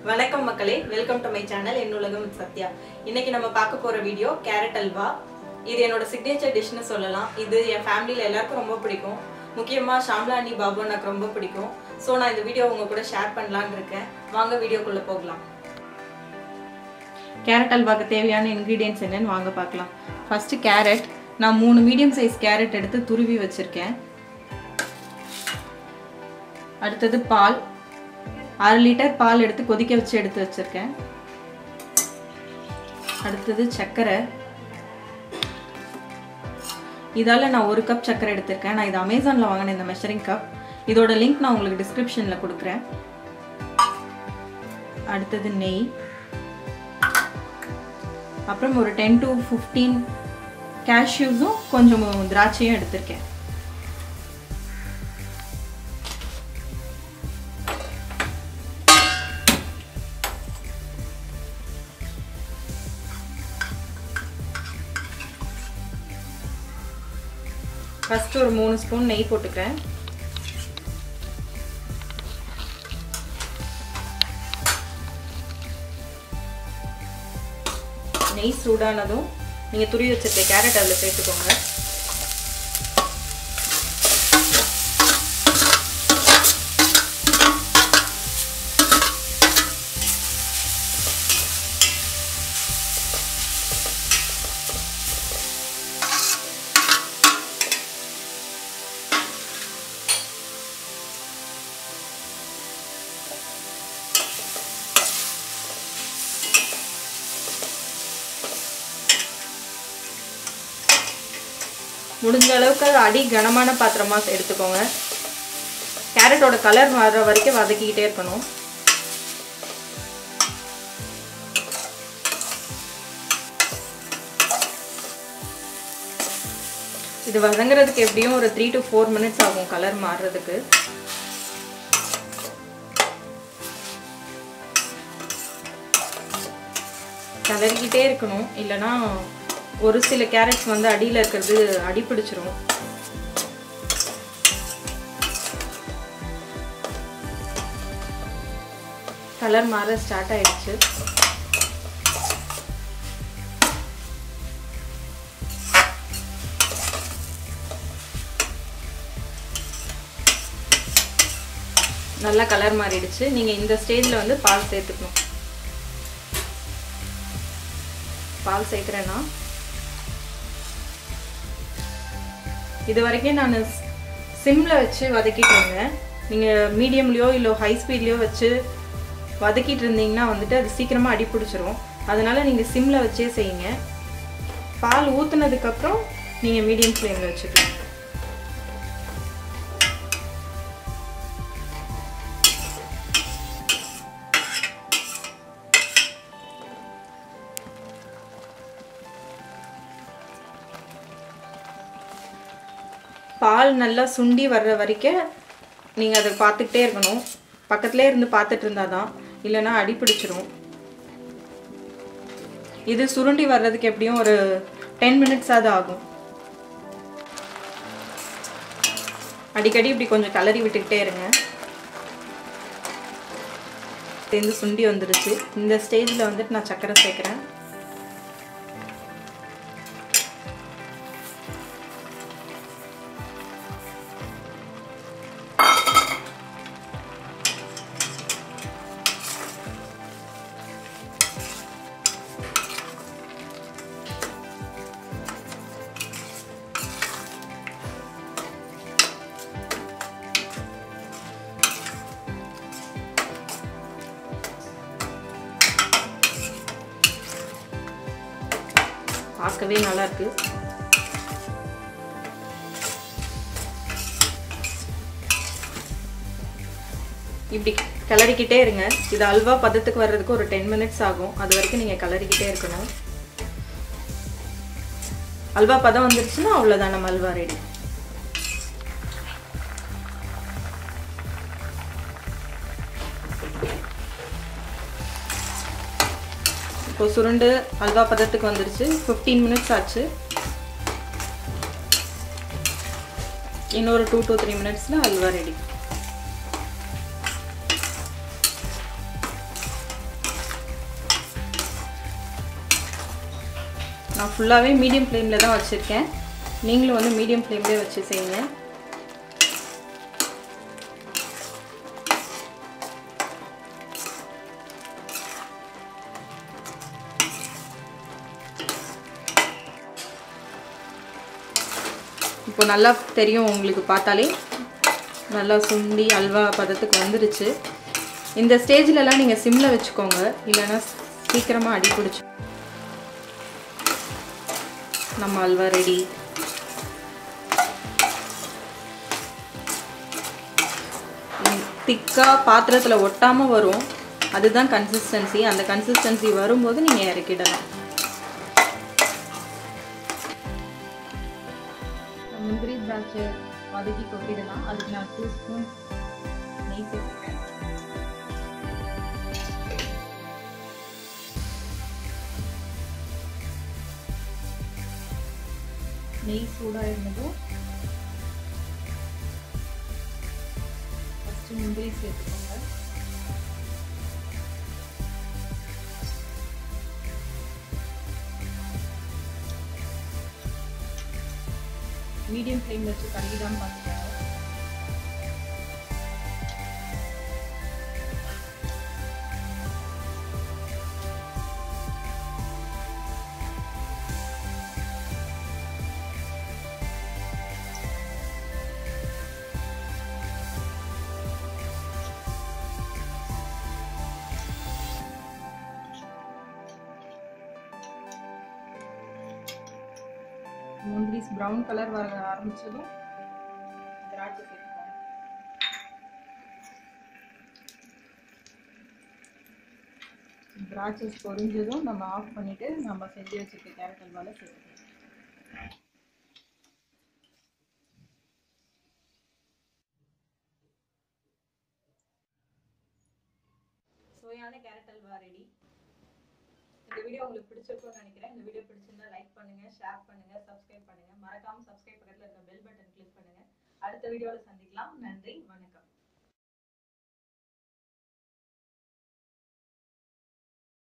வணக்கம் மக்களே welcome to my channel என் உலகம் with சத்யா இன்னைக்கு நம்ம பார்க்க போற வீடியோ கேரட் அல்வா இது என்னோட சிக்னேச்சர் டிஷ்னு சொல்லலாம் இது என் ஃபேமிலியில் எல்லாருக்கும் ரொம்ப பிடிக்கும் முக்கியமாக ஷாம்லா அண்ணி பாபு எனக்கு ரொம்ப பிடிக்கும் ஸோ நான் இந்த வீடியோ உங்க கூட ஷேர் பண்ணலான்னு இருக்கேன் வாங்க வீடியோக்குள்ளே போகலாம் கேரட் அல்வாக்கு தேவையான இன்க்ரீடியன்ஸ் என்னன்னு வாங்க பார்க்கலாம் ஃபஸ்ட்டு கேரட் நான் மூணு மீடியம் சைஸ் கேரட் எடுத்து துருவி வச்சுருக்கேன் அடுத்தது பால் அரை லிட்டர் பால் எடுத்து கொதிக்க வச்சு எடுத்து வச்சுருக்கேன் அடுத்தது சர்க்கரை இதால் நான் ஒரு கப் சர்க்கரை எடுத்திருக்கேன் நான் இது அமேசானில் வாங்கினேன் இந்த மெஷரிங் கப் இதோட லிங்க் நான் உங்களுக்கு டிஸ்கிரிப்ஷனில் கொடுக்குறேன் அடுத்தது நெய் அப்புறம் ஒரு டென் டு ஃபிஃப்டீன் கேஷ்யூஸும் கொஞ்சம் திராட்சையும் எடுத்திருக்கேன் ஃபஸ்ட்டு ஒரு மூணு ஸ்பூன் நெய் போட்டுக்கிறேன் நெய் சூடானதும் நீங்கள் துருவி வச்சிருக்க கேரட் அதில் சேர்த்துக்கோங்க முடிஞ்ச அளவுக்கு அது அடி கனமான பாத்திரமாக எடுத்துக்கோங்க கேரட்டோட கலர் மாறுற வரைக்கும் வதக்கிக்கிட்டே இருக்கணும் இது வதங்குறதுக்கு எப்படியும் ஒரு த்ரீ டு ஃபோர் மினிட்ஸ் ஆகும் கலர் மாறுறதுக்கு கலரிக்கிட்டே இருக்கணும் இல்லைன்னா ஒரு சில கேரட்ஸ் வந்து அடியில் இருக்கிறது அடி பிடிச்சிரும் கலர் மாற ஸ்டார்ட் ஆயிடுச்சு நல்லா கலர் மாறிடுச்சு நீங்கள் இந்த ஸ்டேஜில் வந்து பால் சேர்த்துக்கணும் பால் சேர்க்குறேன்னா இது வரைக்கும் நான் சிம்மில் வச்சு வதக்கிட்டு இருந்தேன் நீங்கள் மீடியம்லேயோ இல்லை ஹை ஸ்பீட்லேயோ வச்சு வதக்கிட்டு இருந்தீங்கன்னா வந்துட்டு அது சீக்கிரமாக அடி பிடிச்சிரும் அதனால் நீங்கள் சிம்மில் வச்சே செய்யுங்க பால் ஊற்றுனதுக்கப்புறம் நீங்கள் மீடியம் ஃப்ளேமில் வச்சுக்கலாம் பால் நல்லா சுண்டி வர்ற வரைக்கும் நீங்கள் அதை பார்த்துக்கிட்டே இருக்கணும் பக்கத்துலேயே இருந்து பார்த்துட்டு இருந்தால் தான் இல்லைன்னா அடி பிடிச்சிரும் இது சுருண்டி வர்றதுக்கு எப்படியும் ஒரு டென் மினிட்ஸாவது ஆகும் அடிக்கடி இப்படி கொஞ்சம் கலரி விட்டுக்கிட்டே இருங்க சேர்ந்து சுண்டி வந்துடுச்சு இந்த ஸ்டேஜில் வந்துட்டு நான் சர்க்கரை சேர்க்குறேன் பார்க்கவே நல்லா இருக்கு இப்படி கிளறிக்கிட்டே இருங்க இது அல்வா பதத்துக்கு வர்றதுக்கு ஒரு டென் மினிட்ஸ் ஆகும் அது வரைக்கும் நீங்கள் கிளறிக்கிட்டே இருக்கணும் அல்வா பதம் வந்துருச்சுன்னா அவ்வளோதான் நம்ம அல்வா ரெடி இப்போ சுருண்டு அல்வா பதத்துக்கு வந்துருச்சு ஃபிஃப்டீன் மினிட்ஸ் ஆச்சு இன்னொரு டூ டூ த்ரீ மினிட்ஸில் அல்வா ரெடி நான் ஃபுல்லாகவே மீடியம் ஃப்ளேமில் தான் வச்சுருக்கேன் நீங்களும் வந்து மீடியம் ஃப்ளேம்லேயே வச்சு செய்யுங்க இப்போ நல்லா தெரியும் உங்களுக்கு பார்த்தாலே நல்லா சுண்டி அல்வா பதத்துக்கு வந்துருச்சு இந்த ஸ்டேஜ்லலாம் நீங்கள் சிம்மில் வச்சுக்கோங்க இல்லைன்னா சீக்கிரமாக அடி பிடிச்சி நம்ம அல்வா ரெடி திக்காக பாத்திரத்தில் ஒட்டாமல் வரும் அதுதான் கன்சிஸ்டன்சி அந்த கன்சிஸ்டன்சி வரும்போது நீங்கள் இறக்கிடலாம் முந்திரி திராட்சை வதக்கி கொட்டிடலாம் அதுக்கு நான் டூ ஸ்பூன் நெய் சேர்த்துக்கிறேன் நெய் சூடாக இருந்ததும் ஃபஸ்ட்டு முந்திரி சேர்த்துக்கோங்க மீடியம் ஃப்ளேம் வச்சு கருகிடாமல் பார்த்துக்கோங்க முந்திரிஸ் ப்ரௌன் கலர் வர ஆரம்பிச்சதும் திராட்சை சேர்த்துக்கோங்க திராட்சை பொரிஞ்சதும் நம்ம ஆஃப் பண்ணிட்டு நம்ம செஞ்சு வச்சிருக்க கேரட் அல்வால சேர்த்துக்கலாம் சுவையான கேரட் அல்வா ரெடி இந்த வீடியோ உங்களுக்கு பிடிச்சிருக்கும்னு நினைக்கிறேன் இந்த வீடியோ பிடிச்சிருந்தா லைக் பண்ணுங்க ஷேர் பண்ணுங்க சப்ஸ்கிரைப் பண்ணுங்க மறக்காம சப்ஸ்கிரைப் பக்கத்துல இருக்க பெல் பட்டன் கிளிக் பண்ணுங்க அடுத்த வீடியோல சந்திக்கலாம் நன்றி வணக்கம்